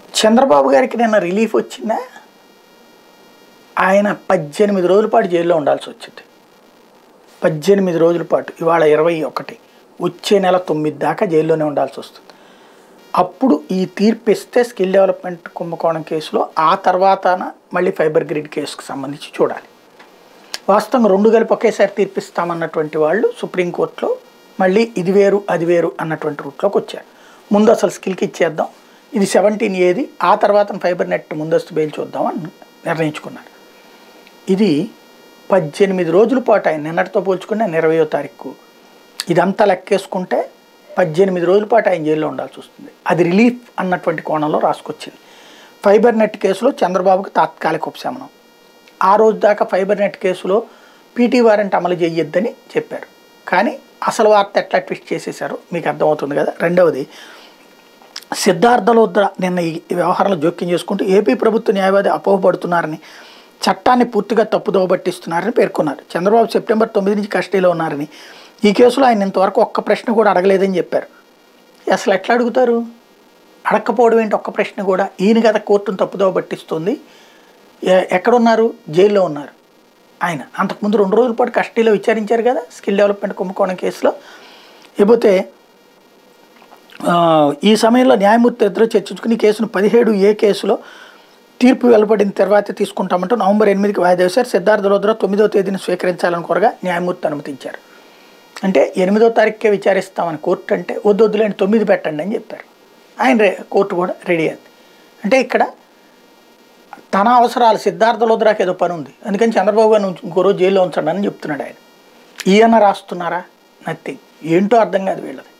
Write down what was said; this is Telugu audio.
చంద్రబాబు గారికి నిన్న రిలీఫ్ వచ్చిందా ఆయన పద్దెనిమిది రోజుల పాటు జైల్లో ఉండాల్సి వచ్చింది పద్దెనిమిది రోజుల పాటు ఇవాళ ఇరవై ఒకటి వచ్చే నెల తొమ్మిది దాకా జైల్లోనే ఉండాల్సి వస్తుంది అప్పుడు ఈ తీర్పు ఇస్తే స్కిల్ డెవలప్మెంట్ కుంభకోణం కేసులో ఆ తర్వాత మళ్ళీ ఫైబర్ గ్రిడ్ కేసుకు సంబంధించి చూడాలి వాస్తవంగా రెండు కలిపి ఒకేసారి తీర్పిస్తామన్నటువంటి వాళ్ళు సుప్రీంకోర్టులో మళ్ళీ ఇది వేరు అది వేరు అన్నటువంటి రూట్లోకి వచ్చారు ముందు అసలు స్కిల్కి ఇచ్చేద్దాం ఇది సెవెంటీన్ ఏది ఆ తర్వాత ఫైబర్ నెట్ ముందస్తు బెయిల్ చూద్దాం అని నిర్ణయించుకున్నారు ఇది పద్దెనిమిది రోజుల పాటు ఆయన నిన్నటితో పోల్చుకుంటే ఇరవయో తారీఖు ఇదంతా లెక్కేసుకుంటే పద్దెనిమిది రోజుల పాటు ఆయన జైల్లో ఉండాల్సి వస్తుంది అది రిలీఫ్ అన్నటువంటి కోణంలో రాసుకొచ్చింది ఫైబర్ నెట్ కేసులో చంద్రబాబుకి తాత్కాలిక ఉపశమనం ఆ రోజు దాకా ఫైబర్ నెట్ కేసులో పీటీ వారెంట్ అమలు చేయొద్దని చెప్పారు కానీ అసలు వార్త ఎట్లా ట్విస్ట్ చేసేశారో మీకు అర్థమవుతుంది కదా రెండవది సిద్ధార్థ లోద్ర నిన్న ఈ వ్యవహారంలో జోక్యం చేసుకుంటూ ఏపీ ప్రభుత్వ న్యాయవాది అపోహపడుతున్నారని చట్టాన్ని పూర్తిగా తప్పుదోవ పట్టిస్తున్నారని పేర్కొన్నారు చంద్రబాబు సెప్టెంబర్ తొమ్మిది నుంచి కస్టడీలో ఉన్నారని ఈ కేసులో ఆయన ఇంతవరకు ఒక్క ప్రశ్న కూడా అడగలేదని చెప్పారు అసలు ఎట్లా అడుగుతారు అడగకపోవడం ఏంటి ఒక్క ప్రశ్న కూడా ఈయన కదా కోర్టును తప్పుదోవ పట్టిస్తుంది ఎ- ఎక్కడున్నారు జైల్లో ఉన్నారు ఆయన అంతకుముందు రెండు రోజుల పాటు కస్టడీలో విచారించారు కదా స్కిల్ డెవలప్మెంట్ కుంభకోణం కేసులో ఇకపోతే ఆ, ఈ సమయంలో న్యాయమూర్తి ఇద్దరు చర్చించుకుని ఈ కేసును పదిహేడు ఏ కేసులో తీర్పు వెలువడిన తర్వాత తీసుకుంటామంటూ నవంబర్ ఎనిమిదికి వాయిదా వేశారు సిద్ధార్థ రోద్ర తొమ్మిదో తేదీని స్వీకరించాలని కోరగా న్యాయమూర్తి అనుమతించారు అంటే ఎనిమిదో తారీఖుకే విచారిస్తామని కోర్టు అంటే వద్దు వద్దులేండి తొమ్మిది పెట్టండి అని చెప్పారు ఆయన రే కోర్టు కూడా రెడీ అయింది అంటే ఇక్కడ తన అవసరాలు సిద్ధార్థ లోద్రాకి ఏదో పని ఉంది అందుకని చంద్రబాబు గారిని ఉంచు- ఇంకో రోజు జైల్లో ఉంచండి అని చెప్తున్నాడు ఆయన ఈయన రాస్తున్నారా నథింగ్ ఏంటో అర్థం కాదు వీళ్ళది